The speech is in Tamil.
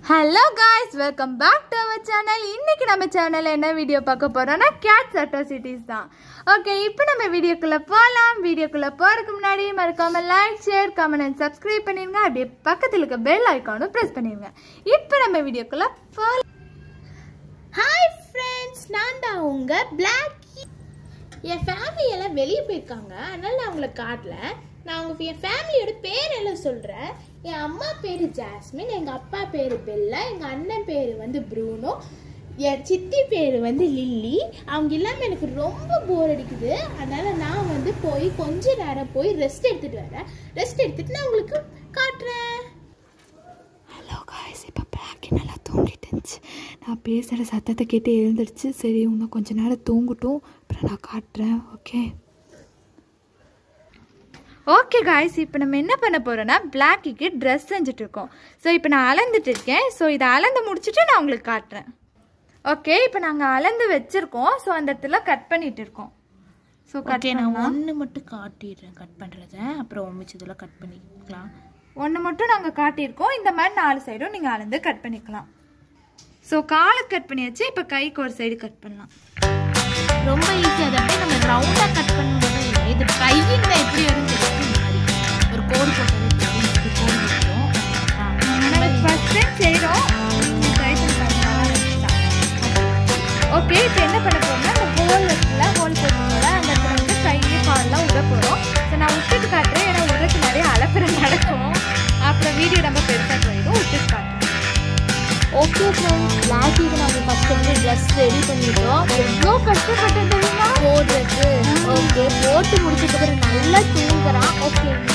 hello guys welcome back to our channel இன்னைக்கு நம்ம சேனல்ல என்ன வீடியோ பார்க்க போறோம்னா கேட்ஸ் அட்ராசிட்டிஸ் தான் ஓகே இப்போ நம்ம வீடியோக்குள்ள போகலாம் வீடியோக்குள்ள போறதுக்கு முன்னாடி மறக்காம like share comment and subscribe பண்ணிருங்க அப்படியே பக்கத்தில் இருக்க பெல் ஐக்கானும் ப்ரெஸ் பண்ணிருங்க இப்போ நம்ம வீடியோக்குள்ள போகலாம் ஹாய் ஃப்ரெண்ட்ஸ் நான் தான் உங்க பிளாக் என் ஃபேமிலி எல்லாம் வெளியே போயிருக்காங்க அதனால நான் உங்களை காட்டல நான் உங்க என் ஃபேமிலியோட பேர் எல்லாம் சொல்கிறேன் என் அம்மா பேர் ஜாஸ்மின் எங்கள் அப்பா பேர் பெல்லா எங்கள் அண்ணன் பேர் வந்து ப்ரூனோ என் சித்தி பேர் வந்து லில்லி அவங்க இல்லாமல் எனக்கு ரொம்ப போர் அடிக்குது அதனால நான் வந்து போய் கொஞ்ச நேரம் போய் ரெஸ்ட் எடுத்துட்டு வரேன் ரெஸ்ட் எடுத்துட்டு நான் உங்களுக்கு காட்டுறேன் ஹலோ காய்ஸ் இப்போ பிளாக்கி நல்லா தூங்கிட்டு இருந்துச்சு நான் பேசுகிற சத்தத்தை கேட்டு எழுந்துருச்சு சரி இன்னும் கொஞ்ச நேரம் தூங்கட்டும் அப்புறம் நான் காட்டுறேன் ஓகே ஓகே காய்ஸ் இப்போ நம்ம என்ன பண்ண போகிறோன்னா பிளாக்கிக்கு ட்ரெஸ் செஞ்சுட்டு இருக்கோம் ஸோ இப்போ நான் அளந்துட்டு இருக்கேன் ஸோ இதை அளந்து முடிச்சுட்டு நான் உங்களுக்கு காட்டுறேன் ஓகே இப்போ நாங்கள் அளந்து வச்சுருக்கோம் ஸோ அந்த இடத்துல கட் பண்ணிட்டு இருக்கோம் ஸோ கட் ஓகே நான் ஒன்று மட்டும் காட்டிடுறேன் கட் பண்ணுறத அப்புறம் மிச்சதெல்லாம் கட் பண்ணிக்கலாம் ஒன்று மட்டும் நாங்கள் காட்டியிருக்கோம் இந்த மாதிரி நாலு சைடும் நீங்கள் அளந்து கட் பண்ணிக்கலாம் ஸோ காலுக்கு கட் பண்ணியாச்சு இப்போ கைக்கு ஒரு சைடு கட் பண்ணலாம் ரொம்ப ஈஸி அதை அப்படியே நம்ம ரவுண்டாக கட் பண்ணும்போது இல்லை இது கையின் எப்படி வரும்னு தெரியாது இந்த மாதிரி ஒரு கோடு போட்டது தெரியும் இப்படி கோடு போட்டோம் ஃபஸ்ட் டைம் செய்கிறோம் ஓகே இப்போ என்ன பண்ண போறோம்னா அந்த ஹோல் இருக்குல்ல ஹோல் போட்டுக்கோல அந்த இடத்துல வந்து கை கால்லாம் விட போகிறோம் ஸோ நான் விட்டுட்டு காட்டுறேன் ஏன்னா உடற்கு நிறைய அலப்பறை நடக்கும் அப்புறம் வீடியோ ரொம்ப பெருசாக போயிடும் விட்டுட்டு காட்டுறேன் ஓகே ஃப்ரெண்ட்ஸ் பிளாக்கிக்கு நம்ம ஃபஸ்ட்டு வந்து ட்ரெஸ் ரெடி பண்ணிட்டோம் எவ்வளோ கஷ்டப்பட்டு தெரியுமா போடுறது ஓகே போட்டு முடிச்சதுக்கப்புறம் நல்லா தூங்குறான் ஓகே